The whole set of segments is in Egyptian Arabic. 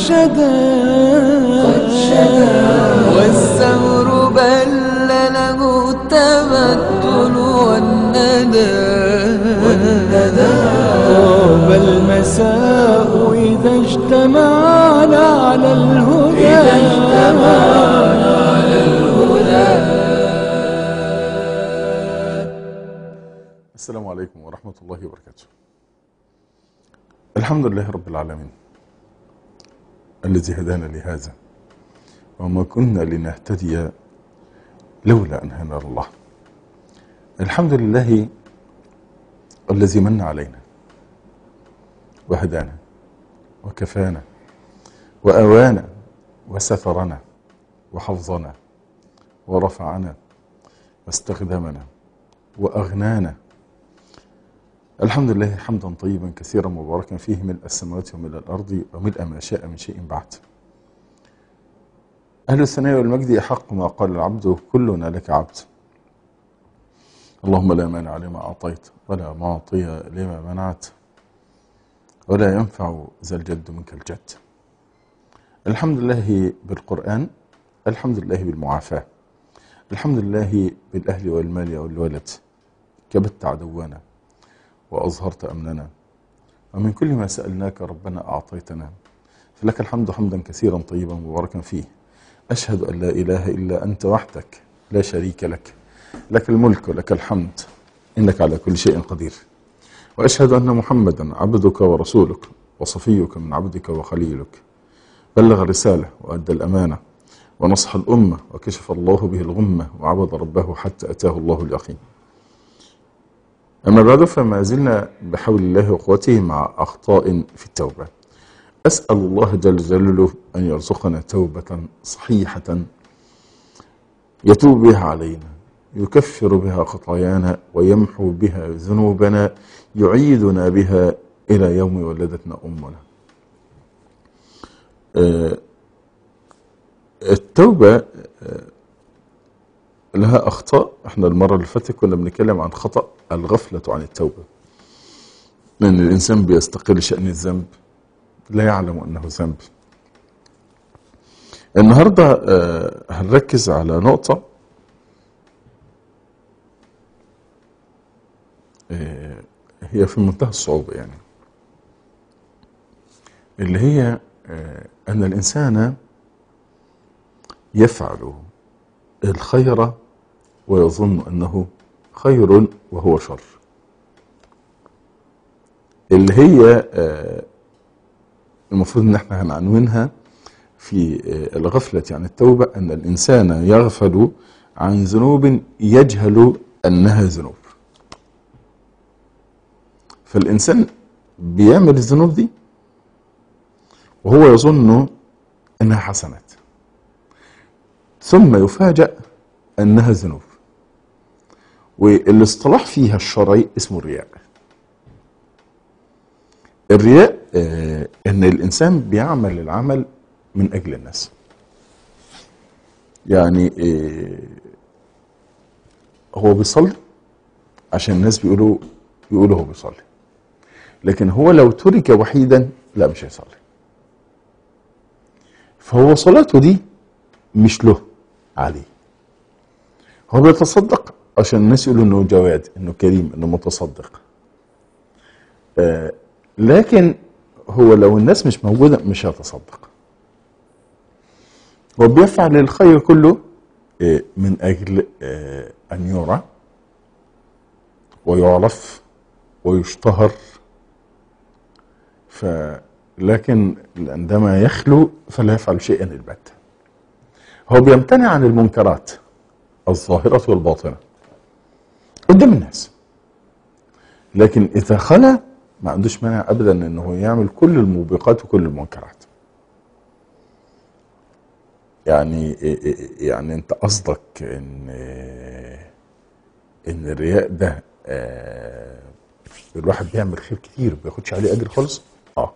شدا والثغر بل له التبتل والندى طاب المساء إذا اجتمعنا على الهدى إذا اجتمعنا على الهدى السلام عليكم ورحمة الله وبركاته الحمد لله رب العالمين الذي هدانا لهذا وما كنا لنهتدي لولا أن هدانا الله الحمد لله الذي من علينا وهدانا وكفانا وأوانا وسترنا وحفظنا ورفعنا واستخدمنا وأغنانا الحمد لله حمدا طيبا كثيرا مباركا فيه ملء السماوات وملء الأرض وملء ما شاء من شيء بعد أهل الثناء والمجد أحق ما قال العبد كلنا لك عبد اللهم لا مانع لما أعطيت ولا معطي لما منعت ولا ينفع ذا الجد منك الجد الحمد لله بالقرآن الحمد لله بالمعافاة الحمد لله بالأهل والمال والولد كبت عدونا وأظهرت أمننا ومن كل ما سألناك ربنا أعطيتنا فلك الحمد حمدا كثيرا طيبا مباركا فيه أشهد أن لا إله إلا أنت وحدك لا شريك لك لك الملك ولك الحمد إنك على كل شيء قدير وأشهد أن محمدا عبدك ورسولك وصفيك من عبدك وخليلك بلغ الرسالة وأدى الأمانة ونصح الأمة وكشف الله به الغمة وعبد ربه حتى أتاه الله اليقين أما بعد فما زلنا بحول الله وقوته مع أخطاء في التوبة أسأل الله جل جلاله أن يرزقنا توبة صحيحة يتوب بها علينا يكفر بها خطايانا ويمحو بها ذنوبنا يعيدنا بها إلى يوم ولدتنا أمنا آه، التوبة آه، لها أخطاء احنا المرة اللي فاتت كنا بنتكلم عن خطأ الغفلة عن التوبة لأن الإنسان بيستقل شأن الذنب لا يعلم أنه ذنب النهاردة آه، هنركز على نقطة آه، هي في منتهى الصعوبة يعني اللي هي آه، أن الإنسان يفعل الخير ويظن أنه خير وهو شر اللي هي آه، المفروض ان احنا هنعنونها في آه، الغفلة عن التوبة أن الإنسان يغفل عن ذنوب يجهل أنها ذنوب فالإنسان بيعمل الذنوب دي وهو يظن أنها حسنات ثم يفاجأ أنها ذنوب والاصطلاح فيها الشرعي اسمه الرياء الرياء آه ان الانسان بيعمل العمل من اجل الناس يعني آه هو بيصلي عشان الناس بيقولوا يقولوا هو بيصلي لكن هو لو ترك وحيدا لا مش هيصلي فهو صلاته دي مش له عليه هو بيتصدق عشان الناس يقولوا انه جواد انه كريم انه متصدق آه لكن هو لو الناس مش موجودة مش هيتصدق هو بيفعل الخير كله آه من أجل آه أن يرى ويعرف ويشتهر فلكن عندما يخلو فلا يفعل شيئا البتة هو بيمتنع عن المنكرات الظاهرة والباطنة قدام الناس لكن إذا خلى ما عندوش مانع أبدا أنه يعمل كل الموبقات وكل المنكرات يعني يعني أنت قصدك إن إن الرياء ده آه، الواحد بيعمل خير كتير ما بياخدش عليه أجر خالص؟ أه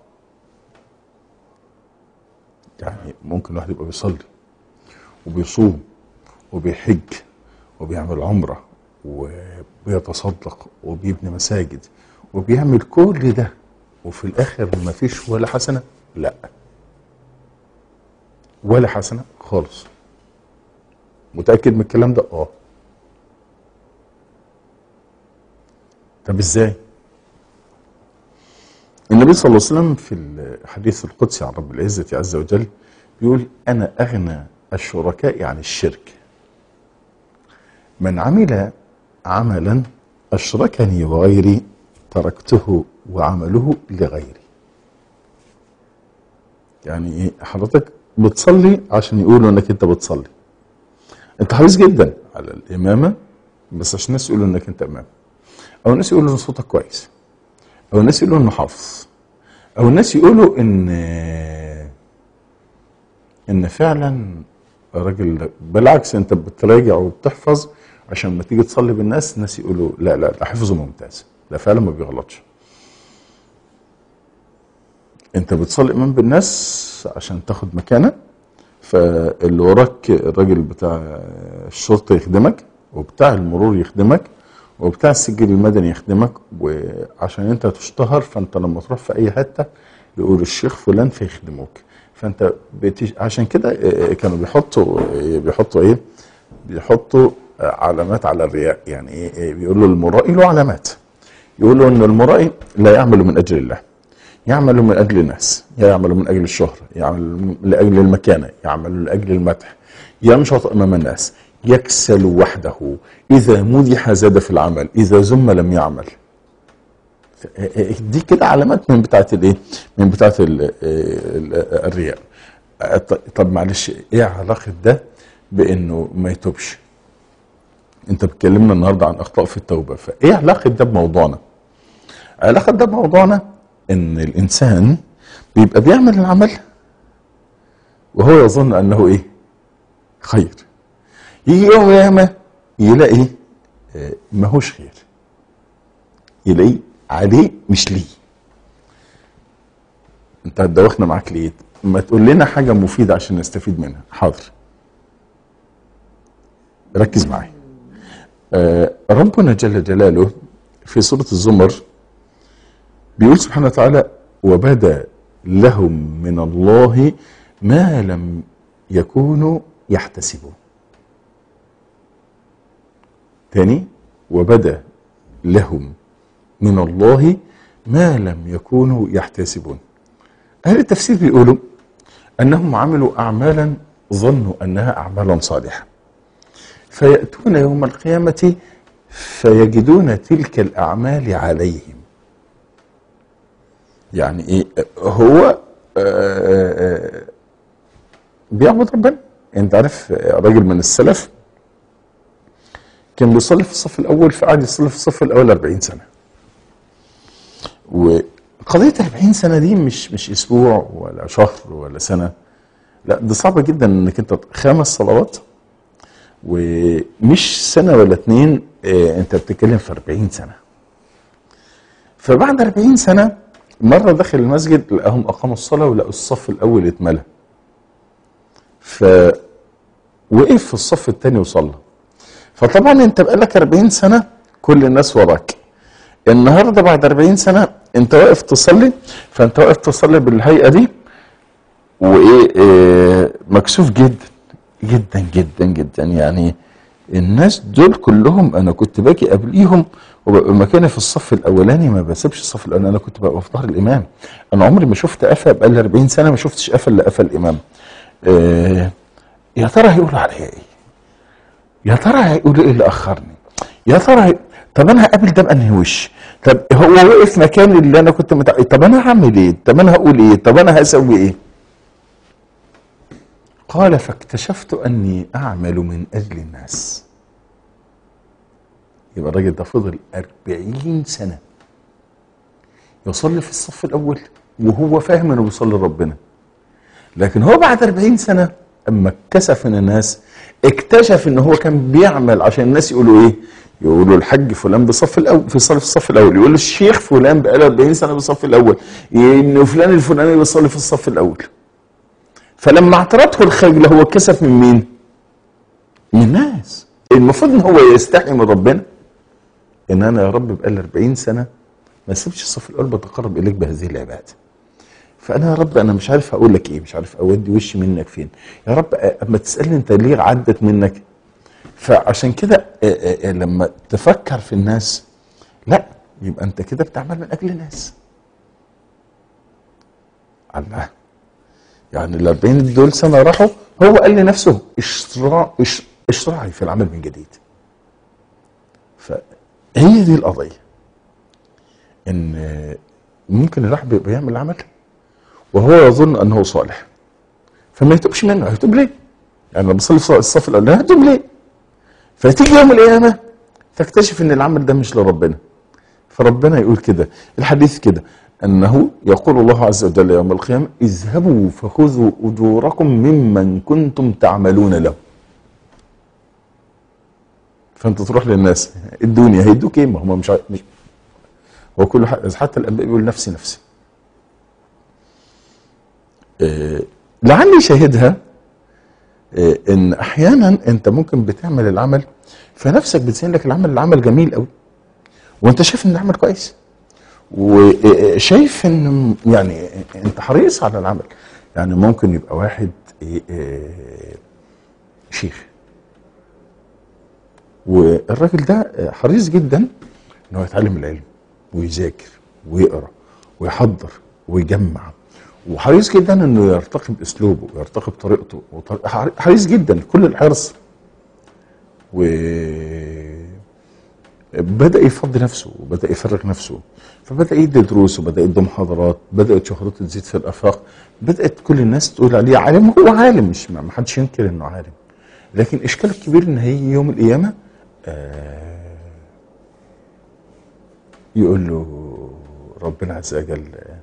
يعني ممكن الواحد يبقى بيصلي وبيصوم وبيحج وبيعمل عمرة وبيتصدق وبيبني مساجد وبيعمل كل ده وفي الآخر ما فيش ولا حسنة لا ولا حسنه خالص متاكد من الكلام ده اه طب ازاي النبي صلى الله عليه وسلم في الحديث القدسي عن رب العزه عز وجل بيقول انا اغنى الشركاء عن الشرك من عمل عملا اشركني وغيري تركته وعمله لغيري يعني ايه حضرتك بتصلي عشان يقولوا انك انت بتصلي انت حريص جدا على الامامه بس عشان الناس يقولوا انك انت امام او الناس يقولوا ان صوتك كويس او الناس يقولوا انه حافظ او الناس يقولوا ان ان فعلا راجل ده- بالعكس انت بتراجع وبتحفظ عشان لما تيجي تصلي بالناس الناس يقولوا لا لا ده حفظه ممتاز ده فعلا ما بيغلطش انت بتصلي امام بالناس عشان تاخد مكانه فاللي وراك الراجل بتاع الشرطه يخدمك وبتاع المرور يخدمك وبتاع السجل المدني يخدمك وعشان انت تشتهر فانت لما تروح في اي حته يقول الشيخ فلان فيخدموك فانت بتش... عشان كده اه، كانوا بيحطوا اه، بيحطوا ايه بيحطوا اه، علامات على الرياء يعني ايه ايه، بيقولوا المرائي له علامات يقولوا ان المرائي لا يعمل من اجل الله يعمل من اجل الناس يعمل من اجل الشهره يعمل لاجل المكانه يعمل لاجل المدح ينشط امام الناس يكسل وحده اذا مدح زاد في العمل اذا ذم لم يعمل دي كده علامات من بتاعت الايه من بتاعت ال- ال- الرياء طب معلش ايه علاقه ده بانه ما يتوبش انت بتكلمنا النهارده عن اخطاء في التوبه فايه علاقه ده بموضوعنا علاقه ده بموضوعنا ان الانسان بيبقى بيعمل العمل وهو يظن انه ايه خير يجي يوم ياما يلاقي آه، ماهوش خير يلاقيه عليه مش ليه انت هتدوخنا معاك ليه ما تقول لنا حاجه مفيده عشان نستفيد منها حاضر ركز معايا آه، ربنا جل جلاله في سوره الزمر بيقول سبحانه وتعالى وبدا لهم من الله ما لم يكونوا يحتسبون تاني وبدا لهم من الله ما لم يكونوا يحتسبون أهل التفسير بيقولوا أنهم عملوا أعمالا ظنوا أنها أعمالا صالحة فيأتون يوم القيامة فيجدون تلك الأعمال عليهم يعني إيه هو آه، آه، بيعبد ربنا أنت عارف راجل من السلف كان بيصلي في الصف الأول فقعد يصلي في الصف الأول 40 سنة وقضية 40 سنة دي مش مش أسبوع ولا شهر ولا سنة لا ده صعبة جدا انك انت خمس صلوات ومش سنة ولا اتنين اه انت بتتكلم في 40 سنة فبعد 40 سنة مرة دخل المسجد لقاهم أقاموا الصلاة ولقوا الصف الأول اتملى فوقف في الصف الثاني وصلى فطبعا انت بقالك 40 سنة كل الناس وراك النهارده بعد 40 سنه انت واقف تصلي فانت واقف تصلي بالهيئه دي وايه إيه مكسوف جدا جدا جدا جدا يعني الناس دول كلهم انا كنت باجي قبليهم وببقى مكاني في الصف الاولاني ما بسيبش الصف الاولاني انا كنت ببقى في ظهر الامام انا عمري ما شفت قفا بقالي 40 سنه ما شفتش قفا الا قفا الامام إيه يا ترى هيقولوا عليا ايه يا ترى هيقولوا ايه اللي اخرني يا ترى هي... طب انا هقابل ده بانهي وش طب هو وقف مكاني اللي انا كنت متع... طب انا هعمل ايه طب انا هقول ايه طب انا هسوي ايه قال فاكتشفت اني اعمل من اجل الناس يبقى الراجل ده فضل أربعين سنة يصلي في الصف الأول وهو فاهم إنه بيصلي لربنا لكن هو بعد 40 سنة أما اتكسف من الناس اكتشف إن هو كان بيعمل عشان الناس يقولوا إيه؟ يقولوا الحاج فلان بصف الأول في صلي في الصف الأول يقولوا الشيخ فلان بقاله 40 سنة بالصف الأول إن فلان الفلاني بيصلي في الصف الأول فلما اعترضه الخجل هو اتكسف من مين؟ من الناس المفروض ان هو يستحي من ربنا ان انا يا رب بقالي 40 سنه ما سيبش الصف الاول بتقرب اليك بهذه العباده فانا يا رب انا مش عارف اقول لك ايه مش عارف اودي وشي منك فين يا رب اما تسالني انت ليه عدت منك فعشان كده آه، آه، آه، لما تفكر في الناس لا يبقى انت كده بتعمل من اجل الناس الله يعني ال 40 دول سنه راحوا هو قال لنفسه اشتراع اش- اشراعي في العمل من جديد فهي دي القضيه ان آه، ممكن الواحد بيبقى يعمل عمل وهو يظن انه صالح فما يتوبش منه هيتوب ليه؟ يعني لما بصلي في الصف الاولاني هتوب ليه؟ فتيجي يوم القيامه تكتشف ان العمل ده مش لربنا فربنا يقول كده الحديث كده انه يقول الله عز وجل يوم القيامه اذهبوا فخذوا اجوركم ممن كنتم تعملون له فانت تروح للناس ادوني هيدوك ايه ما هم مش, عا- مش هو كل حق حتى الانبياء بيقول نفسي نفسي آه، لعلي شاهدها آه، ان احيانا انت ممكن بتعمل العمل فنفسك بتزين لك العمل العمل جميل قوي وانت شايف ان العمل كويس وشايف ان يعني انت حريص على العمل يعني ممكن يبقى واحد آه، آه، شيخ والراجل ده آه، حريص جدا ان هو يتعلم العلم ويذاكر ويقرا ويحضر ويجمع وحريص جدا انه يرتقي باسلوبه ويرتقي بطريقته وطر- حر- حريص جدا كل الحرص و بدا يفضي نفسه وبدا يفرغ نفسه فبدا يدي دروس وبدا يدي محاضرات بدات شهرته تزيد في الافاق بدات كل الناس تقول عليه عالم هو عالم مش ما ما حدش ينكر انه عالم لكن اشكاله الكبير ان هيجي يوم القيامه آه يقول له ربنا عز وجل آه،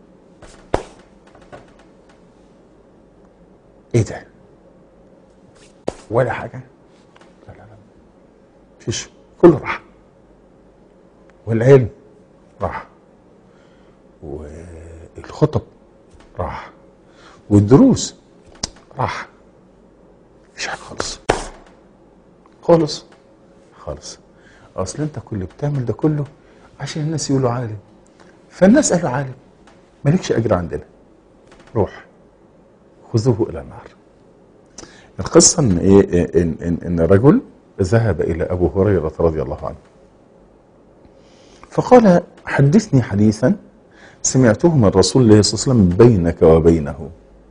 ايه ده؟ ولا حاجه؟ لا لا لا مفيش كله راح والعلم راح والخطب راح والدروس راح مفيش حاجه خالص خالص خالص اصل انت كل بتعمل ده كله عشان الناس يقولوا عالم فالناس قالوا عالم مالكش اجر عندنا روح خذوه الى النار القصه ان ايه ان ان, إن رجل ذهب الى ابو هريره رضي الله عنه فقال حدثني حديثا سمعته من رسول الله صلى الله عليه وسلم بينك وبينه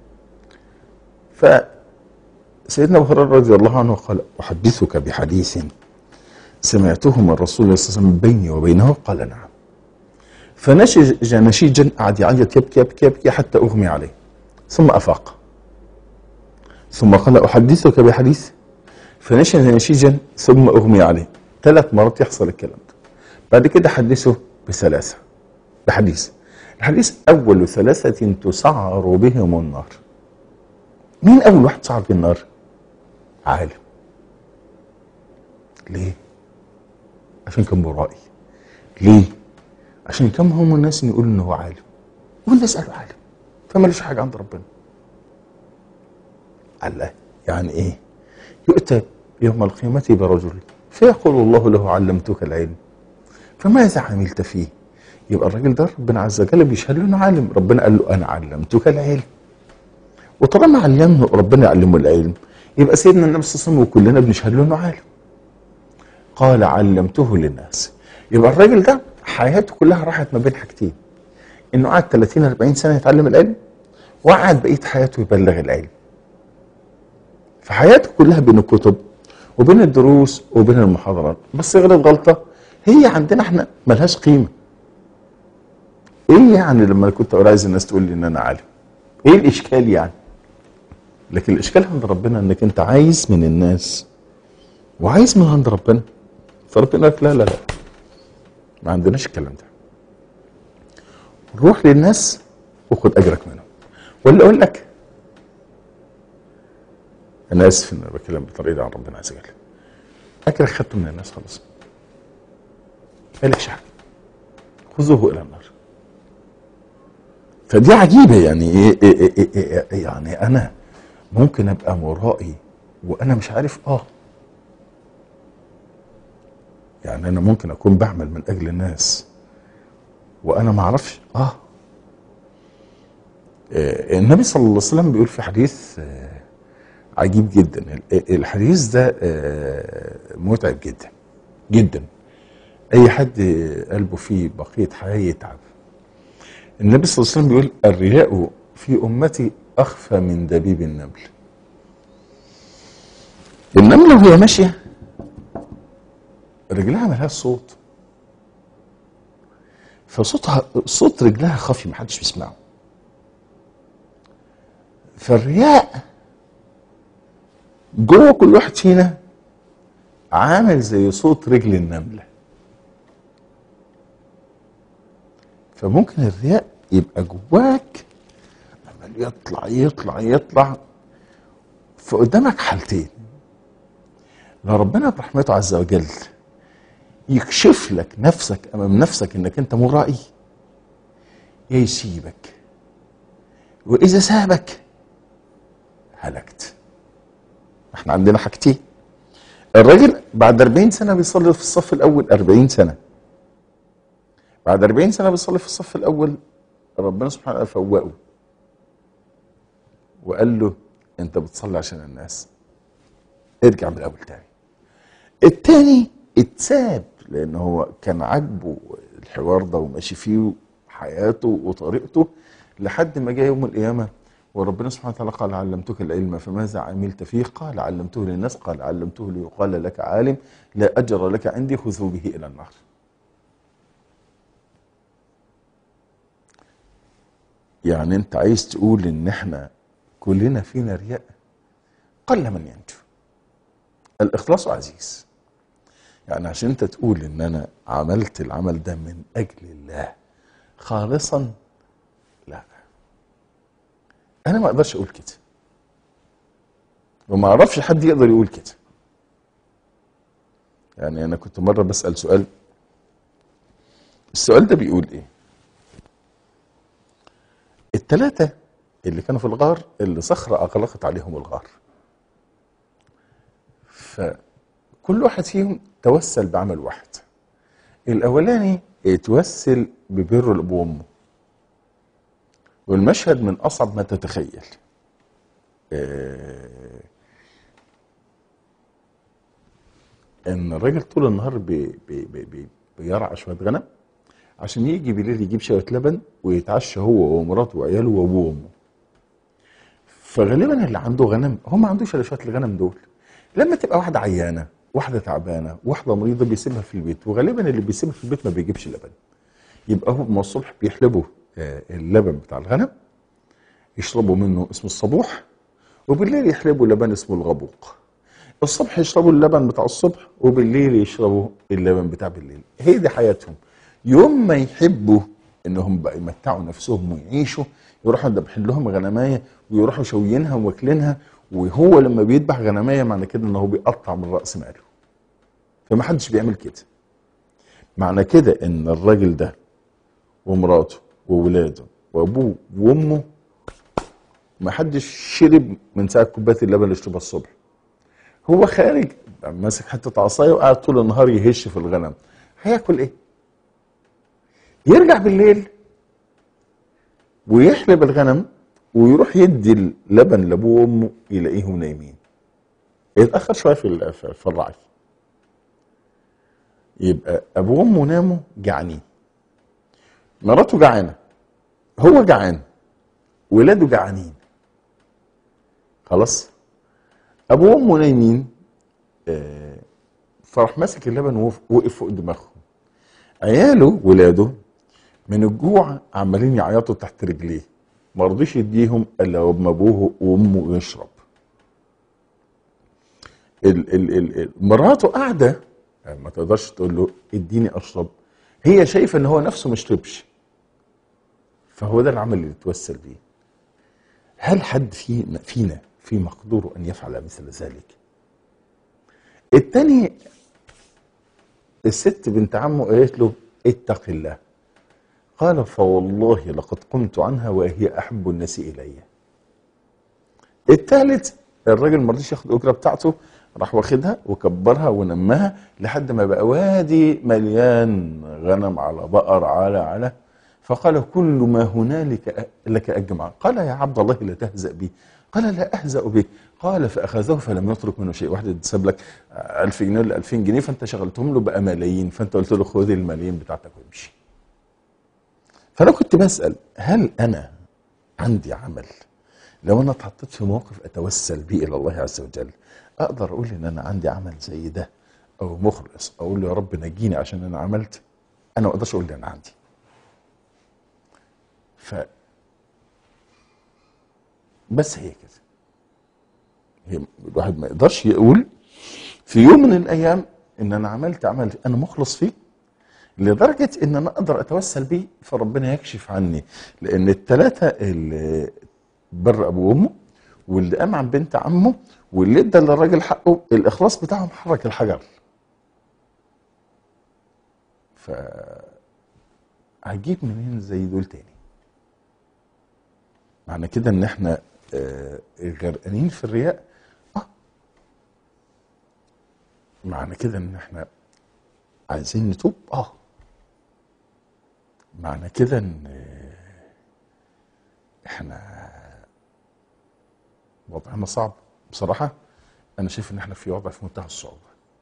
فسيدنا ابو هريره رضي الله عنه قال احدثك بحديث سمعته من رسول الله صلى الله عليه وسلم بيني وبينه قال نعم فنشج نشيجا قعد يعيط يبكي يبكي يبكي حتى اغمي عليه ثم افاق ثم قال احدثك بحديث فنشج نشيجا ثم اغمي عليه ثلاث مرات يحصل الكلام ده بعد كده حدثه بثلاثه بحديث الحديث اول ثلاثه تسعر بهم النار مين اول واحد سعر بالنار عالم ليه عشان كان مرائي ليه عشان كم هم الناس يقولوا انه هو عالم والناس قالوا عالم فمالوش حاجه عند ربنا الله يعني ايه يؤتى يوم القيامة برجل فيقول الله له علمتك العلم فماذا عملت فيه يبقى الراجل ده ربنا عز وجل بيشهد له انه عالم ربنا قال له انا علمتك العلم وطالما علمه ربنا يعلمه العلم يبقى سيدنا النبي صلى الله عليه وسلم وكلنا بنشهد له انه عالم قال علمته للناس يبقى الراجل ده حياته كلها راحت ما بين حاجتين انه قعد 30 40 سنه يتعلم العلم وقعد بقيه حياته يبلغ العلم فحياته كلها بين الكتب وبين الدروس وبين المحاضرات بس غلط غلطه هي عندنا احنا ملهاش قيمه ايه يعني لما كنت اقول عايز الناس تقول لي ان انا عالم ايه الاشكال يعني لكن الاشكال عند ربنا انك انت عايز من الناس وعايز من عند ربنا فربنا لك لا لا لا ما عندناش الكلام ده روح للناس وخد اجرك منهم ولا اقول لك انا اسف ان انا بتكلم بالطريقه دي عن ربنا عز وجل اجرك خدته من الناس خلاص مالكش حاجه خذوه الى النار فدي عجيبه يعني إيه, إيه, إيه, إيه, إيه يعني انا ممكن ابقى مرائي وانا مش عارف اه يعني انا ممكن اكون بعمل من اجل الناس وانا ما اعرفش اه آه، النبي صلى الله عليه وسلم بيقول في حديث آه، عجيب جدا ال- الحديث ده آه، متعب جدا جدا اي حد قلبه فيه بقيه حياه يتعب النبي صلى الله عليه وسلم بيقول الرياء في امتي اخفى من دبيب النمل النمله وهي ماشيه رجلها ملهاش صوت فصوتها صوت رجلها خفي محدش بيسمعه فالرياء جوه كل واحد فينا عامل زي صوت رجل النمله فممكن الرياء يبقى جواك عمال يطلع يطلع يطلع فقدامك حالتين لو ربنا برحمته عز وجل يكشف لك نفسك امام نفسك انك انت مرائي يا يسيبك واذا سابك هلكت احنا عندنا حاجتين الراجل بعد 40 سنه بيصلي في الصف الاول 40 سنه بعد 40 سنه بيصلي في الصف الاول ربنا سبحانه وتعالى فوقه وقال له انت بتصلي عشان الناس ارجع من الاول تاني التاني اتساب لان هو كان عاجبه الحوار ده وماشي فيه حياته وطريقته لحد ما جاء يوم القيامه وربنا سبحانه وتعالى قال علمتك العلم فماذا عملت فيه قال علمته للناس قال علمته ليقال لك عالم لا اجر لك عندي خذوا به الى النار يعني انت عايز تقول ان احنا كلنا فينا رياء قل من ينجو الاخلاص عزيز يعني عشان انت تقول ان انا عملت العمل ده من اجل الله خالصا لا انا ما اقدرش اقول كده وما اعرفش حد يقدر يقول كده يعني انا كنت مره بسال سؤال السؤال ده بيقول ايه الثلاثه اللي كانوا في الغار اللي صخره اغلقت عليهم الغار فكل واحد فيهم توسل بعمل واحد الاولاني اتوسل ببر الاب وامه والمشهد من اصعب ما تتخيل آه، ان الراجل طول النهار بي بي بي بي بيرعى شويه غنم عشان يجي بالليل يجيب شويه لبن ويتعشى هو ومراته وعياله وابوه وامه فغالبا اللي عنده غنم هو ما عندوش الا شويه الغنم دول لما تبقى واحده عيانه واحده تعبانه واحده مريضه بيسيبها في البيت وغالبا اللي بيسيبها في البيت ما بيجيبش لبن يبقى هم الصبح بيحلبوا آه، اللبن بتاع الغنم يشربوا منه اسمه الصبوح وبالليل يحلبوا لبن اسمه الغبوق الصبح يشربوا اللبن بتاع الصبح وبالليل يشربوا اللبن بتاع بالليل هي دي حياتهم يوم ما يحبوا انهم بقى يمتعوا نفسهم ويعيشوا يروحوا ذابحين لهم غنمايه ويروحوا شويينها واكلينها وهو لما بيذبح غنمايه معنى كده ان هو بيقطع من راس ماله فما حدش بيعمل كده معنى كده ان الراجل ده ومراته وولاده وابوه وامه ما حدش شرب من ساعه كوبايه اللبن اللي شربها الصبح هو خارج ماسك حته عصايه وقاعد طول النهار يهش في الغنم هياكل ايه يرجع بالليل ويحلب الغنم ويروح يدي اللبن لابوه وامه يلاقيهم نايمين يتاخر شويه في ال- في في الرعي يبقى ابوه وامه ناموا جعانين مراته جعانه هو جعان ولاده جعانين خلاص ابوه وامه نايمين آه، فراح ماسك اللبن ووقف وقف فوق دماغهم عياله ولاده من الجوع عمالين يعيطوا تحت رجليه ما رضيش يديهم الا لما ابوه وامه يشرب ال ال ال ال- مراته قاعده يعني ما تقدرش تقول له اديني اشرب هي شايفه ان هو نفسه ما شربش فهو ده العمل اللي توسل بيه هل حد فينا فينا في مقدوره ان يفعل مثل ذلك التاني الست بنت عمه قالت له اتق الله قال فوالله لقد قمت عنها وهي احب الناس الي الثالث الراجل ما رضيش ياخد الاجره بتاعته راح واخدها وكبرها ونمها لحد ما بقى وادي مليان غنم على بقر على على فقال كل ما هنالك أ- لك أجمع قال يا عبد الله لا تهزأ بي قال لا أهزأ بك قال فأخذه فلم يترك منه شيء واحد ساب لك 1000 جنيه ولا 2000 جنيه فأنت شغلتهم له بقى ملايين فأنت قلت له خذ الملايين بتاعتك وامشي فأنا كنت بسأل هل أنا عندي عمل لو أنا اتحطيت في موقف أتوسل به إلى الله عز وجل أقدر أقول إن أنا عندي عمل زي ده أو مخلص أقول له يا رب نجيني عشان أنا عملت أنا ما أقدرش أقول إن أنا عندي ف بس هي كده هي الواحد ما يقدرش يقول في يوم من الايام ان انا عملت عمل انا مخلص فيه لدرجه ان انا اقدر اتوسل بيه فربنا يكشف عني لان الثلاثه اللي بر ابوه وامه واللي قام عن بنت عمه واللي ادى للراجل حقه الاخلاص بتاعهم حرك الحجر ف هجيب منين زي دول تاني معنى كده ان احنا آه، غرقانين في الرياء اه معنى كده ان احنا عايزين نتوب اه معنى كده ان آه، احنا وضعنا صعب بصراحة انا شايف ان احنا في وضع في منتهى الصعوبة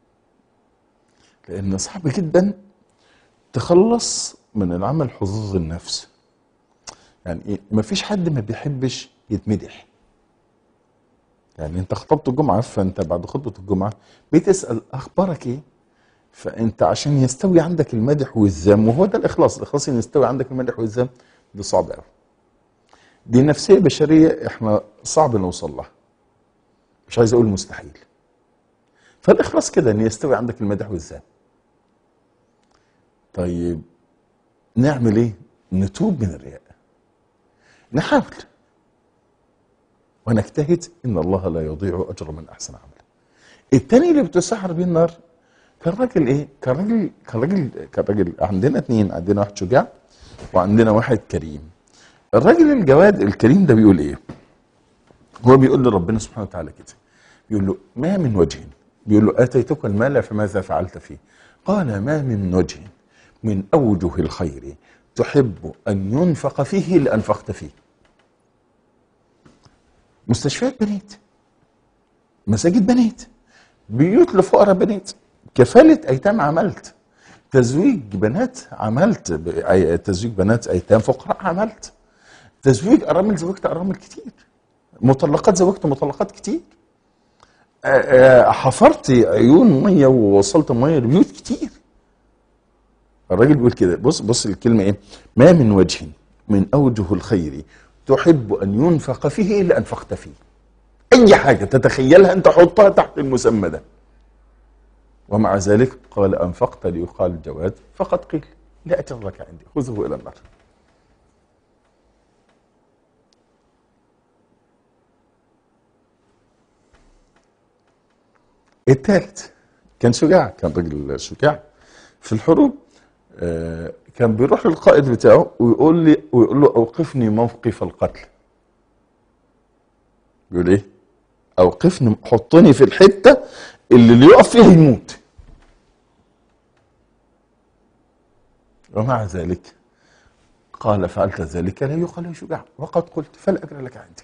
لان صعب جدا تخلص من العمل حظوظ النفس يعني ايه مفيش حد ما بيحبش يتمدح يعني انت خطبت الجمعه فانت بعد خطبه الجمعه بتسال اخبارك ايه فانت عشان يستوي عندك المدح والذم وهو ده الاخلاص الاخلاص ان يستوي عندك المدح والذم ده صعب قوي دي نفسيه بشريه احنا صعب نوصل لها مش عايز اقول مستحيل فالاخلاص كده ان يستوي عندك المدح والذم طيب نعمل ايه نتوب من الرياء نحاول ونجتهد ان الله لا يضيع اجر من احسن عملا التاني اللي بتسحر بيه النار كان راجل ايه كان راجل كان راجل كان راجل عندنا اتنين عندنا واحد شجاع وعندنا واحد كريم الراجل الجواد الكريم ده بيقول ايه هو بيقول لربنا سبحانه وتعالى كده بيقول له ما من وجه بيقول له اتيتك المال فماذا فعلت فيه قال ما من وجه من اوجه الخير تحب ان ينفق فيه لانفقت فيه مستشفيات بنيت مساجد بنيت بيوت لفقراء بنيت كفالة أيتام عملت تزويج بنات عملت ب- أي- تزويج بنات أيتام فقراء عملت تزويج أرامل زوجت أرامل كتير مطلقات زوجت مطلقات كتير آه، آه، حفرت عيون مية ووصلت مية لبيوت كتير الراجل بيقول كده بص بص الكلمة إيه ما من وجه من أوجه الخير تحب أن ينفق فيه إلا أنفقت فيه أي حاجة تتخيلها أنت حطها تحت المسمى ده ومع ذلك قال أنفقت ليقال الجواد فقد قيل لا أجر لك عندي خذه إلى النار الثالث كان شجاع كان راجل شجاع في الحروب آه، كان بيروح للقائد بتاعه ويقول لي ويقول له اوقفني موقف القتل يقول ايه اوقفني حطني في الحته اللي اللي يقف فيها يموت ومع ذلك قال فعلت ذلك لا يقال يا شجاع وقد قلت فلا اجر لك عندي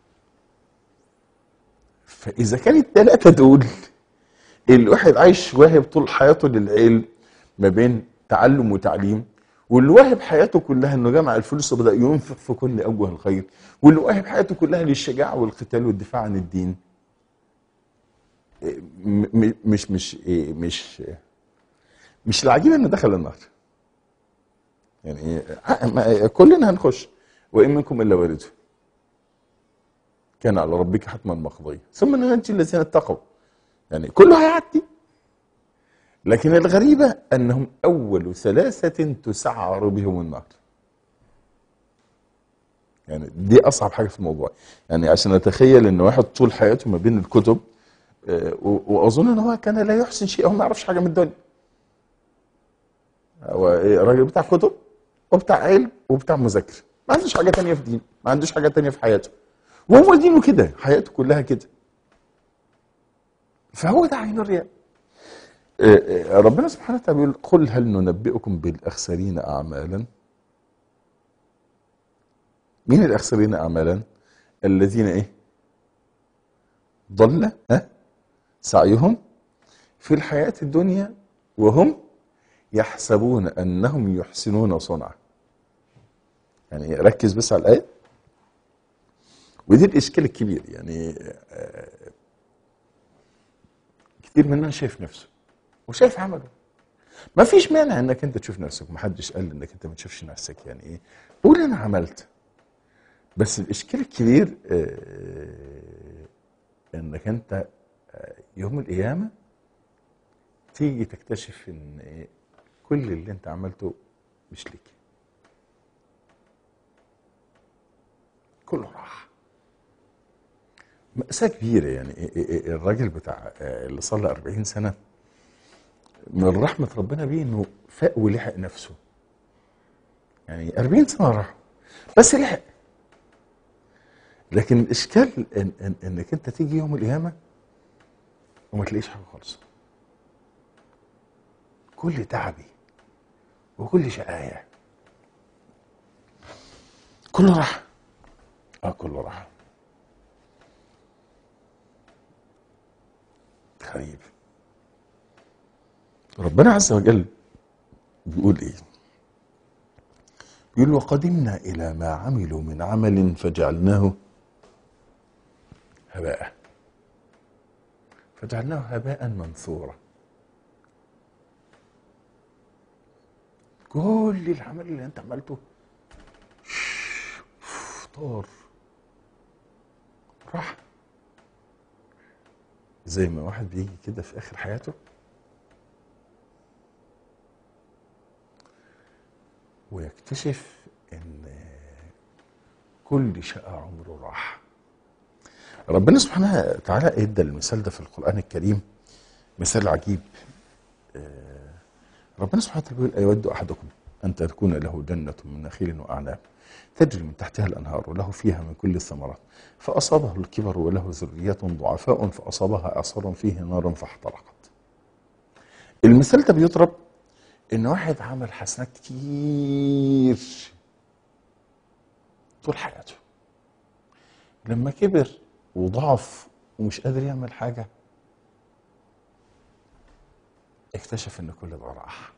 فاذا كان الثلاثه دول الواحد عايش واهب طول حياته للعلم ما بين تعلم وتعليم واللي واهب حياته كلها انه جمع الفلوس وبدا ينفق في كل اوجه الخير واللي واهب حياته كلها للشجاعه والقتال والدفاع عن الدين إيه، م- م- مش مش إيه، مش مش العجيب انه دخل النار يعني إيه، آه، ما- كلنا هنخش وان منكم الا وارده كان على ربك حتما مقضيا ثم ننجي الذين اتقوا يعني كله هيعدي لكن الغريبة أنهم أول ثلاثة تسعر بهم النار يعني دي أصعب حاجة في الموضوع يعني عشان أتخيل أن واحد طول حياته ما بين الكتب آه، و- وأظن أن هو كان لا يحسن شيء هو ما يعرفش حاجة من الدنيا هو إيه، راجل بتاع كتب وبتاع علم وبتاع مذاكرة ما عندوش حاجة تانية في دين ما عندوش حاجة تانية في حياته وهو دينه كده حياته كلها كده فهو ده عين الرياء آه، آه، ربنا سبحانه وتعالى بيقول قل هل ننبئكم بالاخسرين اعمالا مين الاخسرين اعمالا الذين ايه ضل ها سعيهم في الحياه الدنيا وهم يحسبون انهم يحسنون صنعا يعني ركز بس على الايه ودي الاشكال الكبير يعني آه، كتير مننا شايف نفسه وشايف عمله ما فيش مانع انك انت تشوف نفسك محدش قال انك انت ما تشوفش نفسك يعني ايه قول انا عملت بس الاشكال الكبير آه، انك انت آه، يوم القيامه تيجي تكتشف ان إيه كل اللي انت عملته مش ليك كله راح مأساة كبيرة يعني إيه- إيه- إيه الراجل بتاع آه، اللي صلى 40 سنة من رحمة ربنا بيه انه فاق ولحق نفسه يعني 40 سنة راح بس لحق لكن الاشكال إن إن انك انت تيجي يوم القيامة وما تلاقيش حاجة خالص كل تعبي وكل شقايا كله راح اه كله راح غريب ربنا عز وجل بيقول ايه بيقول وقدمنا الى ما عملوا من عمل فجعلناه هباء فجعلناه هباء منثورا كل العمل اللي انت عملته طار راح زي ما واحد بيجي كده في اخر حياته ويكتشف ان كل شقى عمره راح ربنا سبحانه وتعالى ادى المثال ده في القران الكريم مثال عجيب آه، ربنا سبحانه وتعالى بيقول ايود احدكم ان تكون له جنه من نخيل واعناب تجري من تحتها الانهار وله فيها من كل الثمرات فاصابه الكبر وله ذريه ضعفاء فاصابها اعصار فيه نار فاحترقت المثال ده بيضرب ان واحد عمل حسنات كتير طول حياته لما كبر وضعف ومش قادر يعمل حاجه اكتشف ان كل ده راح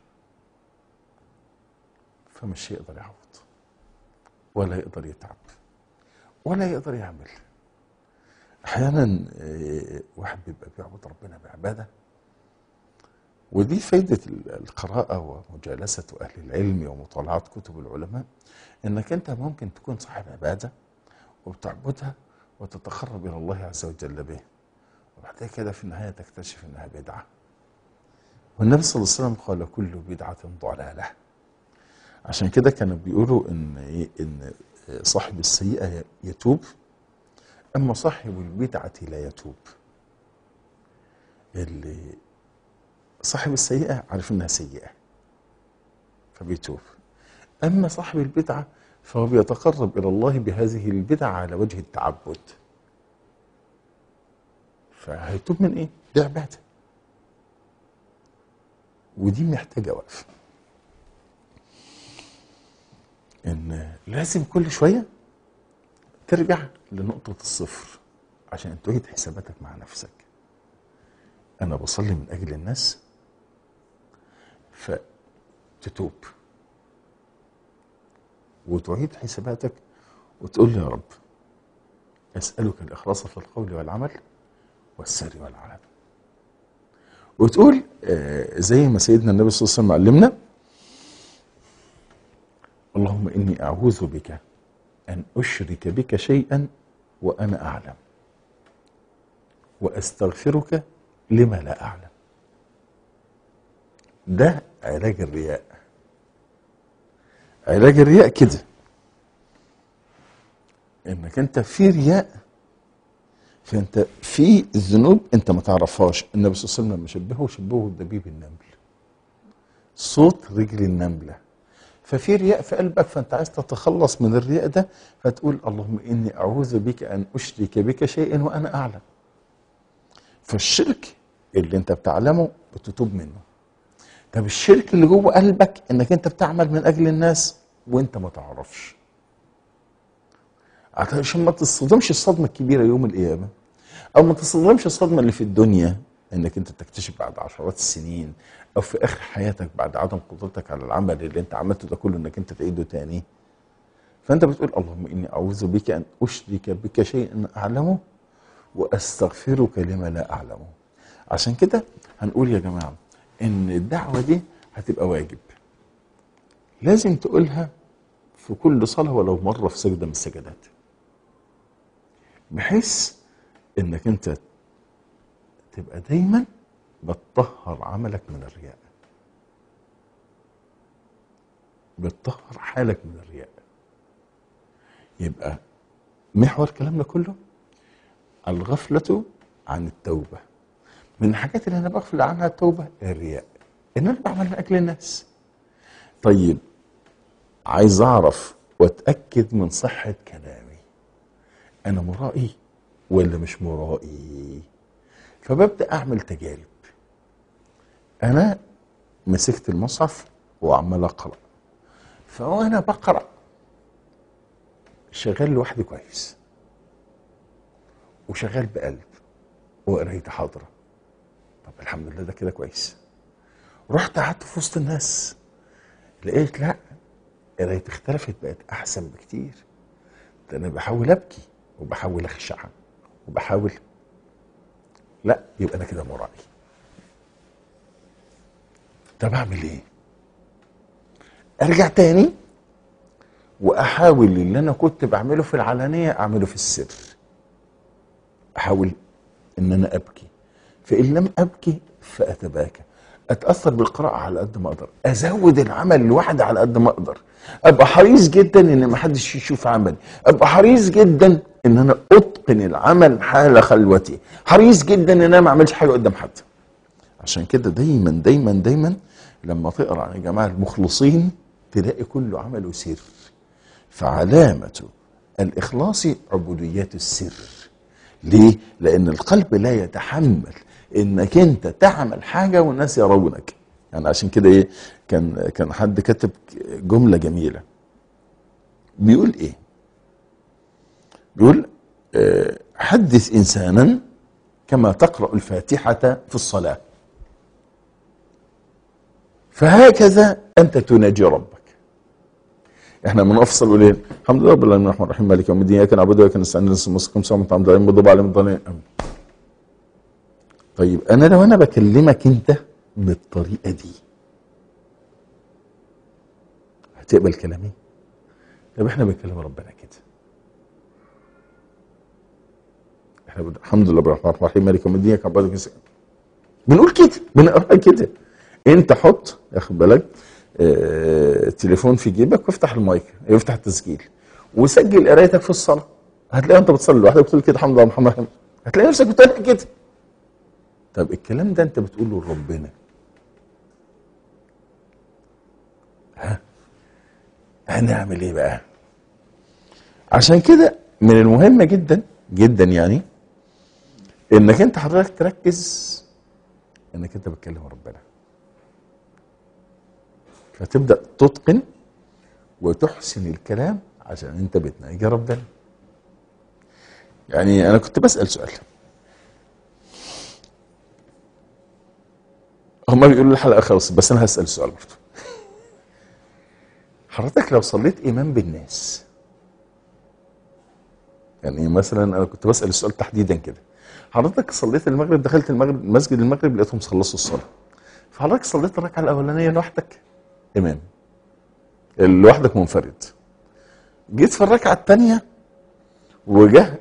فمش يقدر يعوض ولا يقدر يتعب ولا يقدر يعمل احيانا آه، واحد بيبقى بيعبد ربنا بعباده ودي فايدة القراءة ومجالسة أهل العلم ومطالعة كتب العلماء إنك أنت ممكن تكون صاحب عبادة وبتعبدها وتتقرب إلى الله عز وجل به وبعد كده في النهاية تكتشف إنها بدعة والنبي صلى الله عليه وسلم قال كل بدعة ضلالة عشان كده كانوا بيقولوا إن إيه إن صاحب السيئة يتوب أما صاحب البدعة لا يتوب اللي صاحب السيئة عارف انها سيئة فبيتوب اما صاحب البدعة فهو بيتقرب الى الله بهذه البدعة على وجه التعبد فهيتوب من ايه؟ دي عبادة ودي محتاجة وقف ان لازم كل شوية ترجع لنقطة الصفر عشان تعيد حساباتك مع نفسك انا بصلي من اجل الناس فتتوب وتعيد حساباتك وتقول يا رب اسالك الاخلاص في القول والعمل والسر والعلم وتقول آه، زي ما سيدنا النبي صلى الله عليه وسلم علمنا اللهم اني اعوذ بك ان اشرك بك شيئا وانا اعلم واستغفرك لما لا اعلم ده علاج الرياء علاج الرياء كده انك انت في رياء فانت في ذنوب انت ما تعرفهاش النبي صلى الله عليه وسلم لما شبهه شبهه بدبيب النمل صوت رجل النمله ففي رياء في قلبك فانت عايز تتخلص من الرياء ده فتقول اللهم اني اعوذ بك ان اشرك بك شيئا وانا اعلم فالشرك اللي انت بتعلمه بتتوب منه طب الشرك اللي جوه قلبك انك انت بتعمل من اجل الناس وانت ما تعرفش عشان ما تصدمش الصدمه الكبيره يوم القيامه او ما تصدمش الصدمه اللي في الدنيا انك انت تكتشف بعد عشرات السنين او في اخر حياتك بعد عدم قدرتك على العمل اللي انت عملته ده كله انك انت تعيده تاني فانت بتقول اللهم اني اعوذ بك ان اشرك بك شيئا اعلمه واستغفرك لما لا اعلمه عشان كده هنقول يا جماعه ان الدعوه دي هتبقى واجب لازم تقولها في كل صلاه ولو مره في سجده من السجدات بحيث انك انت تبقى دايما بتطهر عملك من الرياء بتطهر حالك من الرياء يبقى محور كلامنا كله الغفلة عن التوبة من الحاجات اللي انا بغفل عنها التوبة الرياء ان انا بعمل من اجل الناس طيب عايز اعرف واتاكد من صحة كلامي انا مرائي ولا مش مرائي فببدا اعمل تجارب انا مسكت المصحف وعمال اقرا فوانا بقرا شغال لوحدي كويس وشغال بقلب وقرايتي حاضره طب الحمد لله ده كده كويس رحت قعدت في وسط الناس لقيت لا قرايتي اختلفت بقت احسن بكتير ده انا بحاول ابكي وبحاول اخشع وبحاول لا يبقى انا كده مرائي طب اعمل ايه ارجع تاني واحاول اللي انا كنت بعمله في العلانيه اعمله في السر احاول ان انا ابكي فان لم ابكي فاتباكى اتاثر بالقراءه على قد ما اقدر ازود العمل لوحدي على قد ما اقدر ابقى حريص جدا ان ما حدش يشوف عملي ابقى حريص جدا ان انا اتقن العمل حال خلوتي حريص جدا ان انا ما اعملش حاجه قدام حد عشان كده دايما دايما دايما لما تقرا عن الجماعه المخلصين تلاقي كل عمله سر فعلامه الاخلاص عبوديات السر ليه لان القلب لا يتحمل انك انت تعمل حاجه والناس يرونك يعني عشان كده ايه كان كان حد كتب جمله جميله بيقول ايه بيقول آه، حدث انسانا كما تقرا الفاتحه في الصلاه فهكذا انت تناجي ربك احنا من افصل وليل الحمد لله رب العالمين الرحمن الرحيم مالك يوم الدين اياك نعبد واياك نستعين اهدنا الصراط المستقيم صراط الذين انعمت عليهم غير المغضوب عليهم ولا الضالين آمين. طيب انا لو انا بكلمك انت بالطريقه دي هتقبل كلامي طب احنا بنكلم ربنا كده احنا بن- الحمد لله الرحمن الرحيم مالك يوم الدين اياك نعبد واياك نستعين بنقول كده بنقراها كده انت حط ياخد بالك اه التليفون في جيبك وافتح المايك يفتح التسجيل وسجل قرايتك في الصلاه هتلاقي انت بتصلي لوحدك بتقول كده الحمد لله محمد رحمة. هتلاقي نفسك بتقول كده طب الكلام ده انت بتقوله لربنا ها هنعمل ايه بقى عشان كده من المهم جدا جدا يعني انك انت حضرتك تركز انك انت بتكلم ربنا فتبدا تتقن وتحسن الكلام عشان انت بتناجي ربنا يعني انا كنت بسال سؤال هما بيقولوا الحلقه خلصت بس انا هسال سؤال برضه حضرتك لو صليت امام بالناس يعني مثلا انا كنت بسال السؤال تحديدا كده حضرتك صليت المغرب دخلت المغرب مسجد المغرب لقيتهم خلصوا الصلاه فحضرتك صليت الركعه الاولانيه لوحدك امام لوحدك منفرد جيت في الركعه الثانيه وجه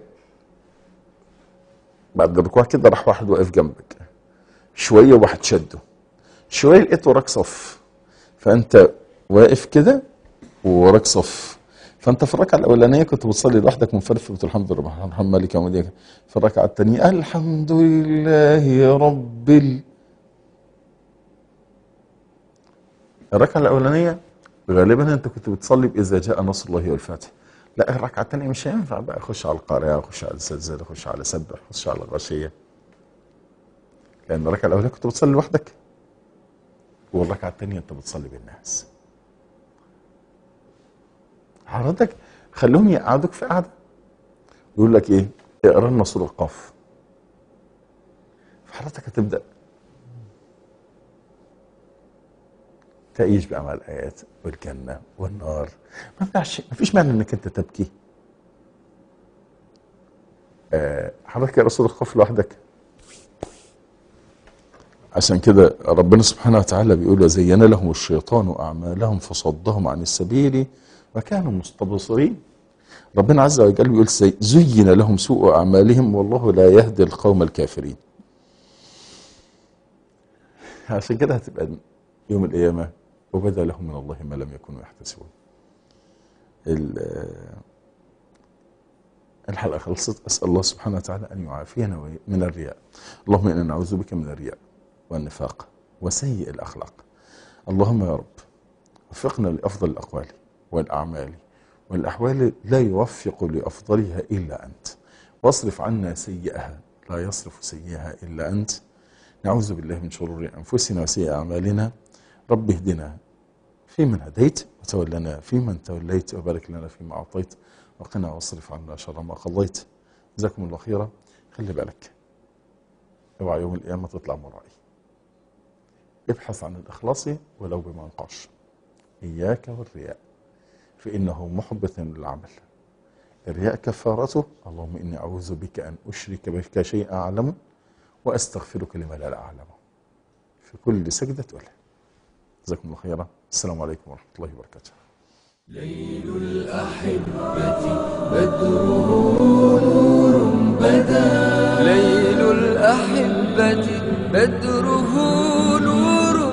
بعد الركوع كده راح واحد واقف جنبك شويه واحد شده شويه لقيت وراك صف فانت واقف كده ووراك صف فانت في الركعه الاولانيه كنت بتصلي لوحدك منفرد فقلت الحمد لله الرحمن الرحيم مالك يوم الدين في الركعه الثانيه الحمد لله رب ال... الركعه الاولانيه غالبا انت كنت بتصلي باذا جاء نصر الله والفتح لا الركعه الثانيه مش هينفع بقى اخش على القارعه اخش على الزلزال اخش على سبح اخش على الغشيه لان الركعه الاولانيه كنت بتصلي لوحدك والركعه الثانيه انت بتصلي بالناس حضرتك خلوهم يقعدوك في قعده يقول لك ايه اقرا لنا سوره القاف فحضرتك هتبدا تعيش بقى مع الايات والجنه والنار ما ينفعش ما فيش معنى انك انت تبكي آه، حضرتك اقرا سوره القاف لوحدك عشان كده ربنا سبحانه وتعالى بيقول وزين لهم الشيطان اعمالهم فصدهم عن السبيل وكانوا مستبصرين ربنا عز وجل بيقول زي- زين لهم سوء اعمالهم والله لا يهدي القوم الكافرين عشان كده هتبقى يوم القيامه وبدا لهم من الله ما لم يكونوا يحتسبون ال- الحلقه خلصت اسال الله سبحانه وتعالى ان يعافينا وي- من الرياء اللهم انا نعوذ بك من الرياء والنفاق وسيء الاخلاق اللهم يا رب وفقنا لافضل الاقوال والاعمال والاحوال لا يوفق لافضلها الا انت واصرف عنا سيئها لا يصرف سيئها الا انت نعوذ بالله من شرور انفسنا وسيء اعمالنا رب اهدنا فيمن هديت وتولنا فيمن توليت وبارك لنا فيما اعطيت وقنا واصرف عنا شر ما قضيت جزاكم الله خيرا خلي بالك اوعى يوم القيامه تطلع مرائي ابحث عن الاخلاص ولو بمنقاش اياك والرياء فانه محبط للعمل الرياء كفارته اللهم اني اعوذ بك ان اشرك بك شيئا اعلمه واستغفرك لما لا اعلمه في كل سجده تقولها جزاكم الله خيرا السلام عليكم ورحمه الله وبركاته ليل الأحبة بدره نور بدا ليل الأحبة بدره نور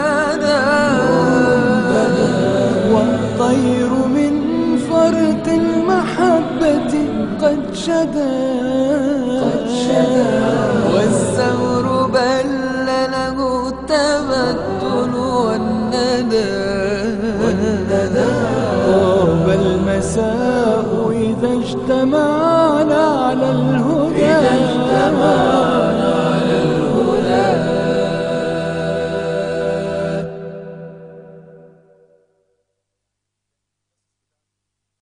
بدا والطير من فرط المحبة قد شدا قد شدا والثمر بل له التبدل والندى والندى طاب المساء إذا اجتمعنا على